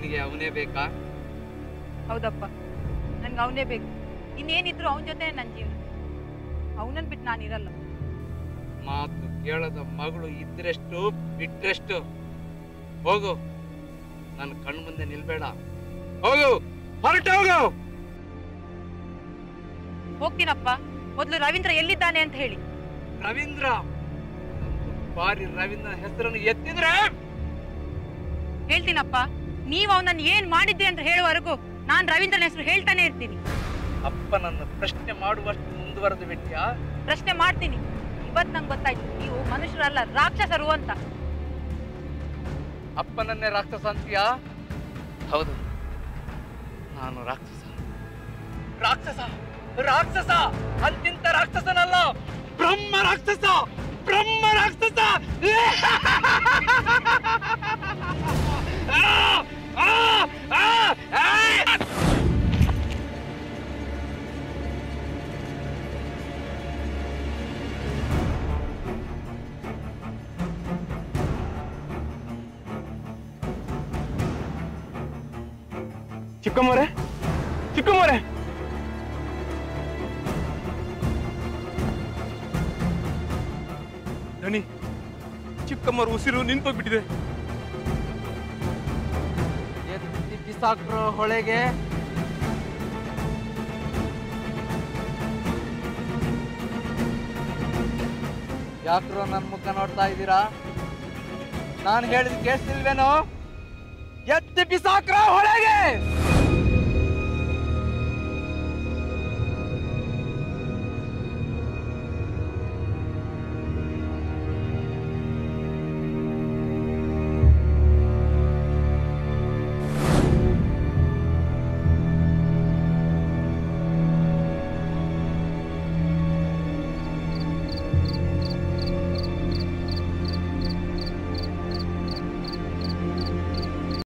ನಿನಗೆ ಅವನೇ ಬೇಕಾ ಹೌದಪ್ಪ ನನ್ಗೆ ಅವನೇ ಬೇಕು ಇನ್ನೇನಿದ್ರು ಅವನ ಜೊತೆ ನನ್ನ ಜೀವನ ಅವನನ್ನ ಬಿಟ್ಟು ನಾನಿರಲ್ಲ ಮಾತು ಕೇಳದ ಮಗಳು ಇದ್ರೆಷ್ಟು ಬಿಟ್ರೆಷ್ಟು ಹೋಗು ನನ್ನ ಕಣ್ಣು ಮುಂದೆ ನಿಲ್ಬೇಡ ಹೋಗು ಹೊರಟು ಹೋಗು ಹೋಗ್ತೀನಪ್ಪ ಮೊದಲು ರವೀಂದ್ರ ಎಲ್ಲಿದ್ದಾನೆ ಅಂತ ಹೇಳಿ ರವೀಂದ್ರ ಒಂದು ಬಾರಿ ರವೀಂದ್ರ ಹೆಸರನ್ನು ಎತ್ತಿದ್ರೆ ಹೇಳ್ತೀನಪ್ಪ ನೀವು ಅವನನ್ನ ಏನ್ ಮಾಡಿದ್ದೆ ಅಂತ ಹೇಳುವವರೆಗೂ ನಾನ್ ರವೀಂದ್ರನ ಹೆಸರು ಹೇಳ್ತಾನೆ ಇರ್ತೀನಿ ಅಪ್ಪನನ್ನು ಪ್ರಶ್ನೆ ಮಾಡುವಷ್ಟು ಮುಂದುವರೆದು ಬಿಟ್ಯಾ ಪ್ರಶ್ನೆ ಮಾಡ್ತೀನಿ ಇವತ್ ನಂಗೆ ಗೊತ್ತಾಯ್ತು ನೀವು ಮನುಷ್ಯರಲ್ಲ ರಾಕ್ಷಸರು ಅಂತ ಅಪ್ಪನನ್ನೇ ರಾಕ್ಷಸ ಅಂತೀಯಾ ಹೌದು ನಾನು ರಾಕ್ಷಸ ರಾಕ್ಷಸ ರಾಕ್ಷಸ ಅಂತಿಂತ ರಾಕ್ಷಸನಲ್ಲ ಬ್ರಹ್ಮ ರಾಕ್ಷಸ ಬ್ರಹ್ಮ ರಾಕ್ಷಸ ಆ, ಆ, ಆ, ಆ! ಚಿಕ್ಕಮ್ಮರೇ ಚಿಕ್ಕಮ್ಮರೇ ದಣಿ ಚಿಕ್ಕಮ್ಮರ ಉಸಿರು ನಿಂತೋಗ್ಬಿಟ್ಟಿದೆ ಎತ್ತಿ ಬಿಸಾಕ್ರೋ ಹೊಳೆಗೆ ಯಾಕ್ರೋ ನನ್ನ ಮುಖ ನೋಡ್ತಾ ಇದ್ದೀರಾ ನಾನು ಹೇಳಿದ ಕೇಳಿಸ್ತಿಲ್ವೇನೋ ಎತ್ತಿ ಬಿಸಾಕ್ರೋ ಹೊಳೆಗೆ